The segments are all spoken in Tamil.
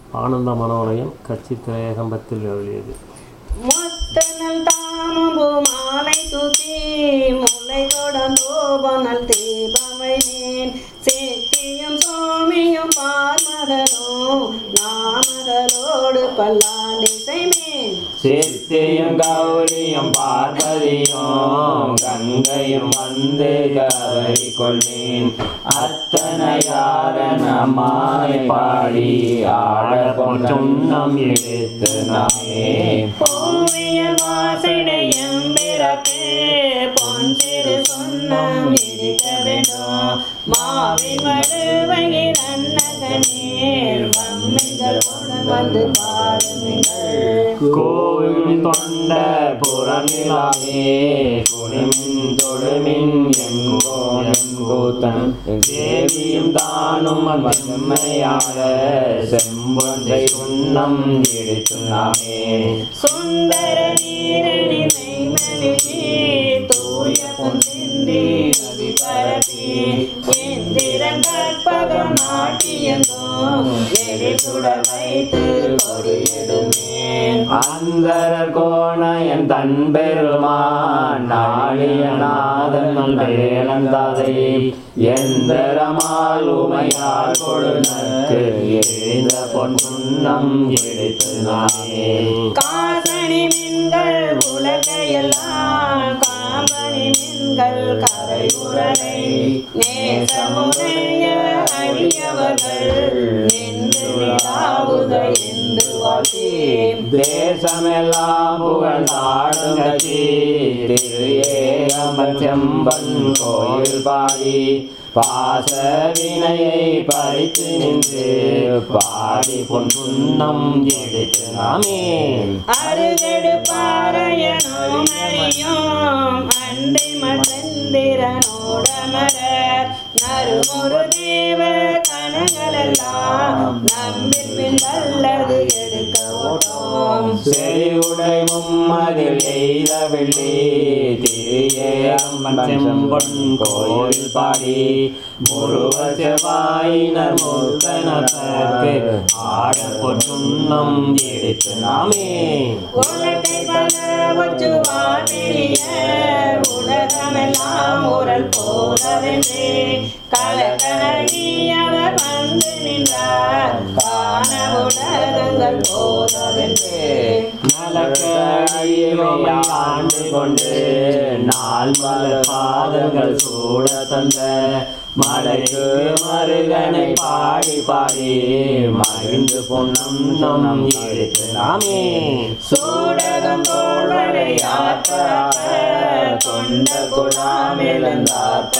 ஆனந்த மனோலயம் கட்சி திரையகம்பத்தில் எழுதியது முத்தனல் தாமம்பு மாலை தூக்கி முல்லை தொடர்ந்தோபனல் தீபமை மேன் சேத்தியும் சோமியும் பார்மகளும் நாமகளோடு பல்லாண்டிசை மேன் சித்தியும் கௌரியும் பார்வதியும் கங்கையும் வந்து கவரி கொள்வேன் அத்தனையாரன் அம்மானை பாடி ஆட பொன்னம் எடுத்து நாமே பூவியல் வாசனையும் பிறக்கு பொன் சிறு சொன்னம் இடிக்க வேண்டும் மாவின் வடுவையில் அன்னகனீர் வம்மிகள் வந்து பாடுமிகள் கோவில் தொண்ட புறநிலாமே குணிமின் தொடுமின் எங்கோன் எங்கூத்தன் தேவியும் தானும் வன்மையாக செம்பொன்றை உண்ணம் எடுத்து நாமே சுந்தர நீரணி மெய்மலிகி தூய பொன்சிந்தி நதி பரப்பி இந்திரன் கற்பக நாட்டியங்கும் எரிசுடர் வைத்து கொடியிடுமேன் அந்தரர் கோணயன் தன் பெருமான் நாளியநாதன் வேளந்தாதை எந்தரமால் உமையால் கொடுநற்கு எழுந்த பொன்னுண்ணம் எடுத்து நாமே காசனி மின்கள் உலகையெல்லாம் காம்பனி மின்கள் கரை உரலை நேசமுடைய அடியவர்கள் நின்று நிலாவுக என்று வாழ்த்தேன் தேசமெல்லாம் புகழ்ந்தாடும் கட்சி திரு ஏகம்பன் செம்பன் கோயில் பாடி பாச வினையை பறித்து நின்று பாடி பொன் புன்னம் எடுத்து நாமே அருகடு பாறையனும் அறியும் அண்டை மற்றந்திரனோடமர நறுமுறு தேவ கணங்களெல்லாம் நம்பில் பின் வல்லது எடுக்க ஓட்டோம் செறிவுடை மும்மதில் எய்த வெள்ளி திரு ஏகம்பன் செம்பன் கோயில் பாடி முருவ செவ்வாயினர் முத்தனத்தற்கு ஆட பொன்னுண்ணம் எடுத்து நாமே உலகை பல ஒச்சுவார் பெரிய உலகமெல்லாம் உரல் போதவென்றே கலக்கணி அவர் வந்து நின்றார் காண உலகங்கள் போதவென்றே நலக்கடியை ஆண்டு கொண்டு நாள் மலர் பாதங்கள் சூட தந்த மலைக்கு மருகனை பாடி பாடி மகிழ்ந்து பொன்னம் நம் எடுத்து நாமே சூடகம் தோல்வரை தொண்ட குழாமிழந்தார்ப்ப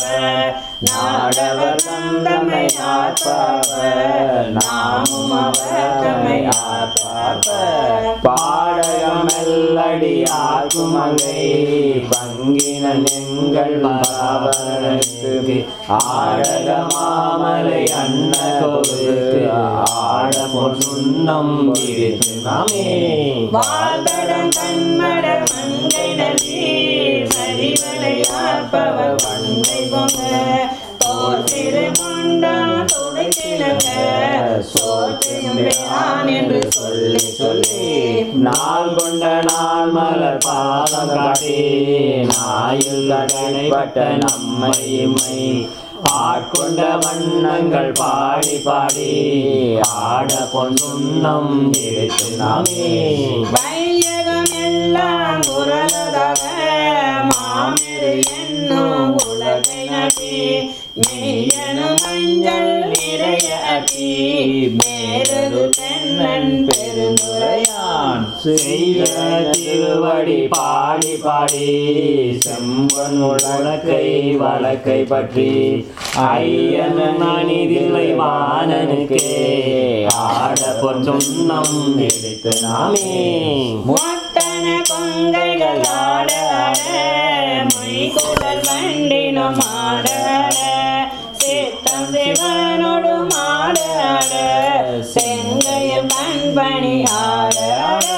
நாடவர் தந்தமை ஆர்ப்பாப்ப நாமும் அவர் தம்மை ஆர்ப்பாப்ப பாடகம் மெல்லடி ஆக்கும் அங்கை பங்கின எங்கள் பாவனுக்கு ஆடக மாமலை அண்ணகோருக்கு ஆட பொன்னுண்ணம் இருக்கு நாமே வாழ்தடம் கண்மட மங்கை நதி சரிவலையார்ப்பவர் பண்டை பொங்க தோல் திரு கொண்டா துடைத்திலங்க சோற்றியும் வேளான் என்று சொல்லி சொல்லி நாள் கொண்ட நாள் மலர் பாதம் காட்டி நாயில் கடைப்பட்ட நம்மை இம்மை ஆட்கொண்ட வண்ணங்கள் பாடி பாடி ஆட பொன்னுண்ணம் எடுத்து நாமே வையகம் எல்லாம் உரலதாக மாமிரு என்னும் உலகை நட்டி மெய்யனும் மஞ்சள் நிறையட்டி மேலது தென்னன் பெருந்துரையான் செய்த திருவடி பாடி பாடி செம்பன் உலக்கை வழக்கை பற்றி ஐயன் அணிதில்லை வாணனுக்கே ஆட பொன்னுண்ணம் எடுத்து நாமே மொத்தன கொங்கைகள் ஆட ஆட மொய்குழல் வண்டினும் ஆட ஆட சித்தம் சிவனோடு ஆட ஆட செங்கையும் கண்பணி ஆட ஆட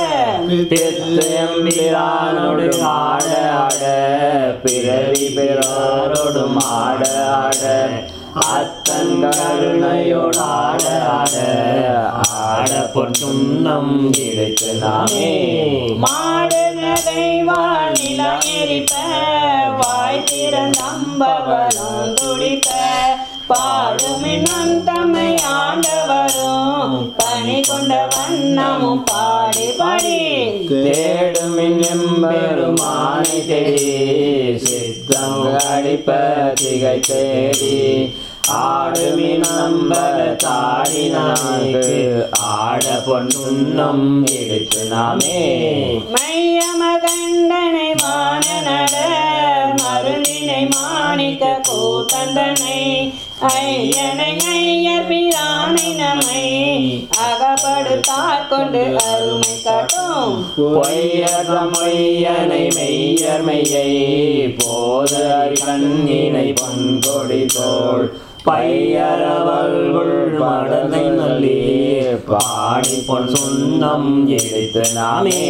பிரானோடு ஆட ஆட பிறவி பிறாரோடும் ஆட ஆட அத்தன் கருணையோடு ஆட ஆட ஆட பொன்னும் இழைத்து நாமே மாடு நகை வானில எரிப்ப வாய் திறந்தம்பவனும் துடிப்ப பாடுமின்னும் தம்மை ஆண்டவரும் பணி கொண்ட வண்ணமும் பாடி பாடி தேடுமின் எம்பெருமானை தேடி சித்தம் அடிப்ப திகை தேடி ஆடுமின் நம்பர தாடினாய்க்கு ஆட பொன்னும் எடுத்து நாமே மையமகண்டனை வான நட மருந்தினை மாணிக்க கூத்தந்தனை ஐயனை ஐயர் பிரானை நம்மை அகப்படுத்தாற் கொண்டு அருமை காட்டும் பொய்யர் பொய்யனை மெய்யர் மெய்யை போது கண்ணினை பொன்கொடி தோள் பையரவள் மடலை நல்லீர் பாடி பொன் சொன்னம் எடுத்து நாமே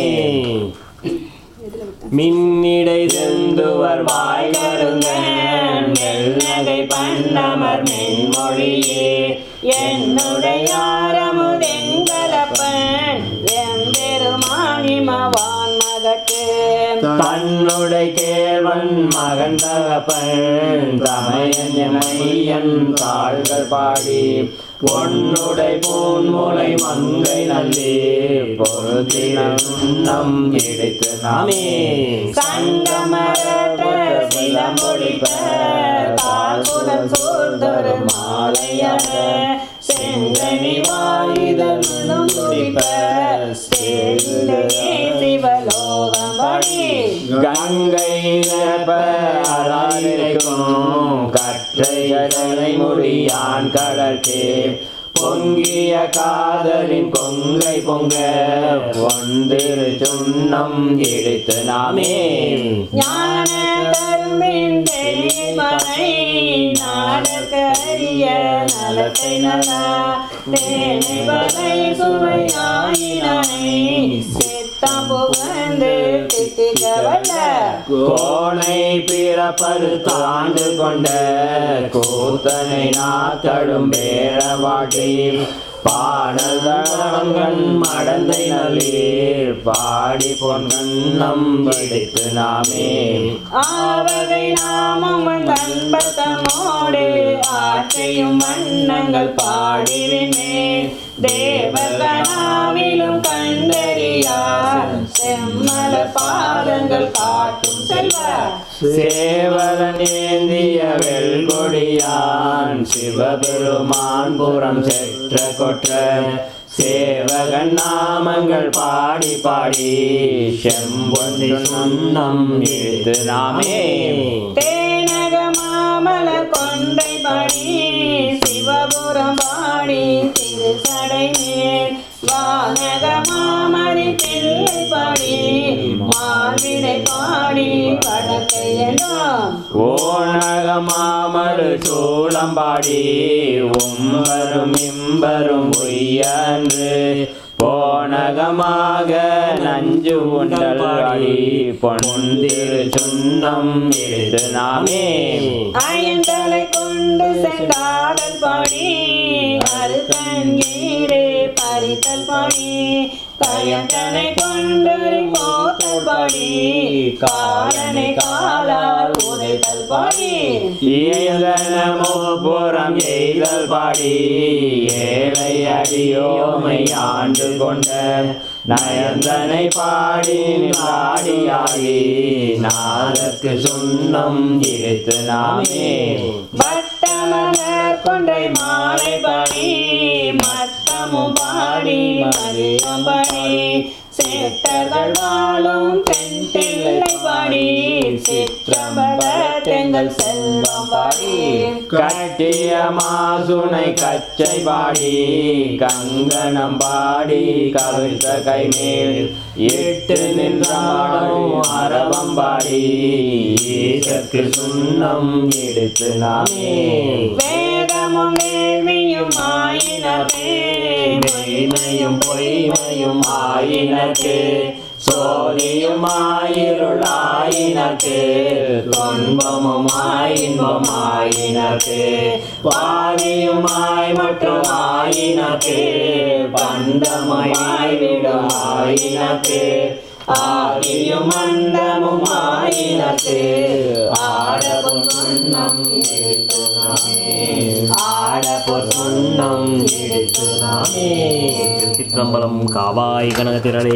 மின்னிடை செந்துவர் வாய் கருங்கன் மெல்நகை பண்ணமர் மென்மொழியே என்னுடையாரமுதெங்கலப்பன் எம்பெருமானிமவான் மகட்டு தன்னுடை கேவன் மகன் தகப்பன் தமையன் எமையன் தாள்கள் பாடி பொன்னுடை பூன்முலை மங்கை நல்லே பொருத்தினம் எடுத்து நாமே சங்கமரற்ற சிலமொழிப்ப தாழ்குலம் சூழ்ந்தொரு மாலையட செங்கனி வாயுதலும் துடிப்ப சேரிலே சிவலோகம் படி கங்கை நிரப்ப அராயிருக்கும் கற்றைகளை முடியான் கடற்கே பொங்கிய காதலின் கொங்கை பொங்க பொந்திரு சுண்ணம் எடுத்து நாமே ஞான கரும்பின் தெளிமலை நாடற்கரிய நலத்தை நலா தேனை வலை சுவையாயினை சித்தம் புகழ்ந்து திட்டிக்க வல்ல கோணை பிறப்பது தாண்டு கொண்ட கூத்தனை நாத்தடும் பேரவாட்டி பாடல்கண் மடந்தை நல்லீர் பாடி பொன்கண்ணம் எடுத்து நாமே ஆவகை நாமம் தன்பத்தமோடு ஆற்றையும் வண்ணங்கள் பாடினேன் தேவகனாவிலும் கண்டறியார் செம்மல பாதங்கள் காட்டும் செல்வ சேவலன் ஏந்திய வெல்கொடியான் சிவபெருமான் புறம் செற்ற கொற்ற சேவகன் நாமங்கள் பாடி பாடி செம்பொன் சொன்னம் எடுத்து நாமே தேனக மாமல கொண்டை பாடி சிவபுரம் பாடி திருசடை மேல் வானக மாமரி பிள்ளை பாடி மால்விடை பாடி வடக்கையெல்லாம் ஓணகமாமடு சூளம்பாடி உம்பரும் இம்பரும் பொய்யன்று போனகமாக நஞ்சு உண்டல்பாடி பொன்திரு சுண்ணம் எடுத்து நாமே அயந்தலை கொண்டு சென்றாடல் பாடி அருக்கன் ஈரே பறித்தல் பாடி கயந்தனை கொண்டு கோத்தல் பாடி காலனை காலால் உதைத்தல் பாடி இயல்கனமோ புறம் எய்தல் பாடி ஏழை அடியோமை ஆண்டு கொண்ட நயந்தனை பாடி நாடியாடி நாதற்கு சுண்ணம் இழுத்து நாமே வட்டமலர் கொன்றை மாலை பாடி மத்தமும் பாடி மதியம் பாடி சேட்டர்கள் வாழும் பெண் பிள்ளை பாடி சிற்றம்பல தெங்கள் செல்வம் பாடி கட்டிய மாசுனை கச்சை பாடி கங்கணம் பாடி கவிழ்த்த கைமேல் இட்டு நின்றாடும் அரவம் பாடி ஈசற்கு சுண்ணம் எடுத்து நாமே வேதமும் வேள்வியும் ஆயினே மெய்மையும் பொய்மையும் ஆயினக்கு சோதியும் ஆயிருள் ஆயினக்கு துன்பமும் ஆயின்பம் ஆயினக்கு பாதியுமாய் மற்றும் ஆயினக்கு பந்தமாய் வாழ்விடும் ஆயினக்கு ஆதியும் அந்தமும் ஆயினக்கு ஆடவும் சுண்ணம் எடுத்து நாமே ஆடப்பொர் சுண்ணம் எடுத்து நாமே திருச்சிற்றம்பலம் காவாய் கனகத்திரளே